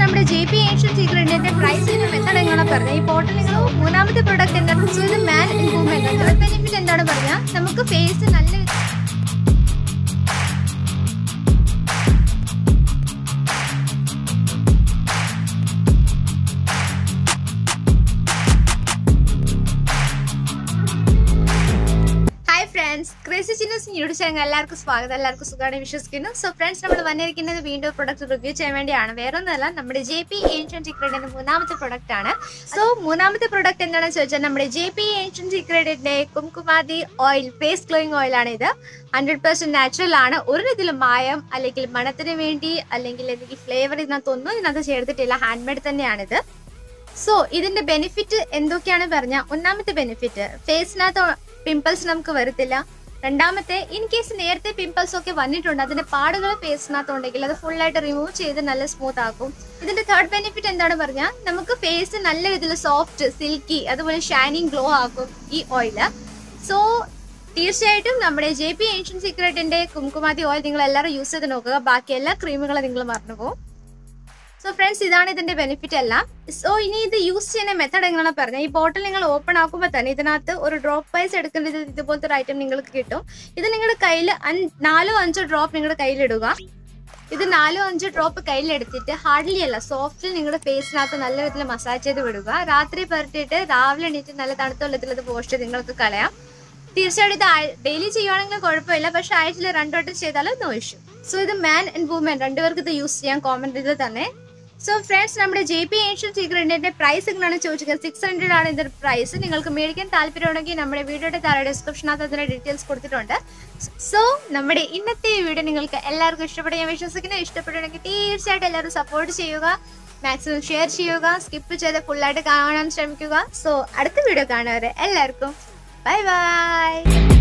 നമ്മുടെ J P Asian സീക്രട്ടിന്റെ price method എങ്ങനെ പറഞ്ഞ ഈ പോർട്ടൽ നിങ്ങൾ മൂന്നാമത്തെ പ്രൊഡക്റ്റ് എന്താണ് സോ ഇത് man and woman third benefit എന്താണ് പറഞ്ഞാൽ നമുക്ക് ഫേസ് നല്ല ഹായ് ഫ്രണ്ട്സ് ക്രേസി ചിന്നസ് ന്യൂഡ് ചാനൽ എല്ലാവർക്കും സ്വാഗതം എല്ലാവർക്കും സുഖമാണ് വിശ്വസിക്കുന്നു സോ ഫ്രണ്ട്സ് നമ്മൾ വന്നിരിക്കുന്നത് വീണ്ടും പ്രൊഡക്റ്റ് റിവ്യൂ ചെയ്യാൻ വേണ്ടിയാണ് വേറെ ഒന്നുമല്ല നമ്മുടെ ജെ പി ഏൻഷ്യൻ സീക്രട്ടിന്റെ മൂന്നാമത്തെ പ്രൊഡക്റ്റ് ആണ് സോ മൂന്നാമത്തെ പ്രൊഡക്റ്റ് എന്താണെന്ന് ചോദിച്ചാൽ നമ്മുടെ ജെ പി ഏൻഷ്യൻ സീക്രട്ടിന്റെ Kumkumadi oil face glowing oil ആണ് ഇത് ഹൺഡ്രഡ് പെർസെന്റ് നാച്ചുറൽ ആണ് ഒരു രീതിയിലും മായം അല്ലെങ്കിൽ മണത്തിന് വേണ്ടി അല്ലെങ്കിൽ എന്തെങ്കിലും ഫ്ലേവർ ഇതിനകത്തൊന്നും ഇതിനകത്ത് ചേർത്തിട്ടില്ല ഹാൻഡ് മെയ്ഡ് തന്നെയാണിത് സോ ഇതിന്റെ ബെനിഫിറ്റ് എന്തൊക്കെയാണ് പറഞ്ഞാൽ ഒന്നാമത്തെ ബെനിഫിറ്റ് ഫേസിനകത്ത് പിമ്പിൾസ് നമുക്ക് വരത്തില്ല രണ്ടാമത്തെ ഇൻ കേസ് നേരത്തെ പിമ്പിൾസ് ഒക്കെ വന്നിട്ടുണ്ട് അതിന്റെ പാടുകൾ ഫേസിനകത്ത് ഉണ്ടെങ്കിൽ അത് full ആയിട്ട് റിമൂവ് ചെയ്ത് നല്ല സ്മൂത്ത് ആക്കും ഇതിന്റെ തേർഡ് ബെനിഫിറ്റ് എന്താണ് പറഞ്ഞാൽ നമുക്ക് ഫേസ് നല്ല രീതിയിൽ സോഫ്റ്റ് സിൽക്കി അതുപോലെ ഷൈനിങ് ഗ്ലോ ആക്കും ഈ ഓയില് സോ തീർച്ചയായിട്ടും നമ്മുടെ ജെ പി ഏൻഷ്യൻ സീക്രട്ടിന്റെ കുംകുമാതി ഓയിൽ നിങ്ങൾ എല്ലാവരും യൂസ് ചെയ്ത് നോക്കുക ബാക്കി എല്ലാ ക്രീമുകളും നിങ്ങൾ മറന്നു പോകും സോ ഫ്രണ്ട്സ് ഇതാണ് ഇതിന്റെ ബെനിഫിറ്റ് എല്ലാം സോ ഇനി ഇത് യൂസ് ചെയ്യുന്ന മെത്തഡ് എങ്ങനെ പറഞ്ഞാൽ ഈ ബോട്ടിൽ നിങ്ങൾ ഓപ്പൺ ആക്കുമ്പോൾ തന്നെ ഇതിനകത്ത് ഒരു ഡ്രോപ്പ് വൈസ് എടുക്കേണ്ടത് ഇതുപോലത്തെ ഒരു ഐറ്റം നിങ്ങൾക്ക് കിട്ടും ഇത് നിങ്ങളുടെ കയ്യിൽ നാലോ അഞ്ചോ ഡ്രോപ്പ് നിങ്ങളുടെ കയ്യിലിടുക ഇത് നാലോ അഞ്ചോ ഡ്രോപ്പ് കയ്യിലെടുത്തിട്ട് ഹാർഡ്ലി അല്ല സോഫ്റ്റിൽ നിങ്ങളുടെ ഫേസിനകത്ത് നല്ല വിധത്തിൽ മസാജ് ചെയ്ത് വിടുക രാത്രി പുരട്ടിയിട്ട് രാവിലെ എണീറ്റ് നല്ല തണുത്ത വെള്ളത്തിൽ ഇത് വാഷ് ചെയ്ത് നിങ്ങൾക്ക് കളയാം തീർച്ചയായിട്ടും ഇത് ഡെയിലി ചെയ്യുവാണെങ്കിൽ കുഴപ്പമില്ല പക്ഷെ ആഴ്ചയിൽ രണ്ടു വട്ടം ചെയ്താലും നോ ഇഷ്യൂ സോ ഇത് മാൻ ആൻഡ് വുമൻ രണ്ടുപേർക്ക് ഇത് യൂസ് ചെയ്യാൻ കോമൺ ഇത് തന്നെ സോ ഫ്രണ്ട്സ് നമ്മുടെ ജെ പി ഏഷ്യൻ സീക്രട്ടിന്റെ പ്രൈസ് എങ്ങനെയാണ് ചോദിച്ചത് സിക്സ് ഹൺഡ്രഡ് ആണ് ഇതിന്റെ പ്രൈസ് നിങ്ങൾക്ക് മേടിക്കാൻ താല്പര്യമുണ്ടെങ്കിൽ നമ്മുടെ വീഡിയോയുടെ താഴെ ഡിസ്ക്രിപ്ഷനകത്ത് അതിന്റെ ഡീറ്റെയിൽസ് കൊടുത്തിട്ടുണ്ട് സോ നമ്മുടെ ഇന്നത്തെ വീഡിയോ നിങ്ങൾക്ക് എല്ലാവർക്കും ഇഷ്ടപ്പെടും ഞാൻ വിശ്വസിക്കുന്നു ഇഷ്ടപ്പെടുകയാണെങ്കിൽ തീർച്ചയായിട്ടും എല്ലാവരും സപ്പോർട്ട് ചെയ്യുക മാക്സിമം ഷെയർ ചെയ്യുക സ്കിപ്പ് ചെയ്ത് ഫുള്ളായിട്ട് കാണാൻ ശ്രമിക്കുക സോ അടുത്ത വീഡിയോ കാണുവരെ എല്ലാവർക്കും ബൈ ബൈ